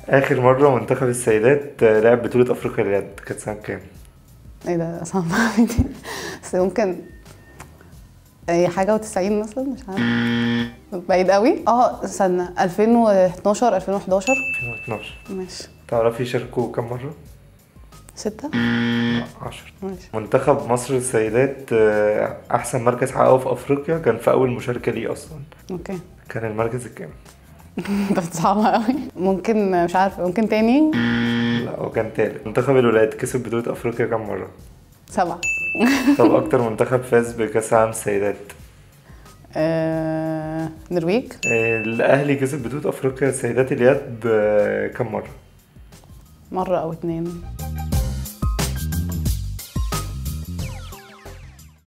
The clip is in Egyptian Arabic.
اخر مره منتخب السيدات آه، لعب بطوله افريقيا لليد كانت سنه كام ايه ده صعب أوي دي بس ممكن اي حاجة وتسعين مثلا مش عارفة بعيد قوي اه استنى 2012 2011 2012 ماشي تعرفي شاركوا كام مره ستة 10 ماشي منتخب مصر للسيدات آه، احسن مركز حققه في افريقيا كان في اول مشاركه ليه اصلا اوكي كان المركز الكام ده صعبة قوي ممكن مش عارفة ممكن تاني لا هو كان تالت منتخب الولاد كسب بطوله افريقيا كام مره سبعة طب اكتر منتخب فاز بكاس العالم السيدات آه... نرويج آه، الاهلي كسب بطوله افريقيا السيدات اليد آه، كام مره مرة أو اتنين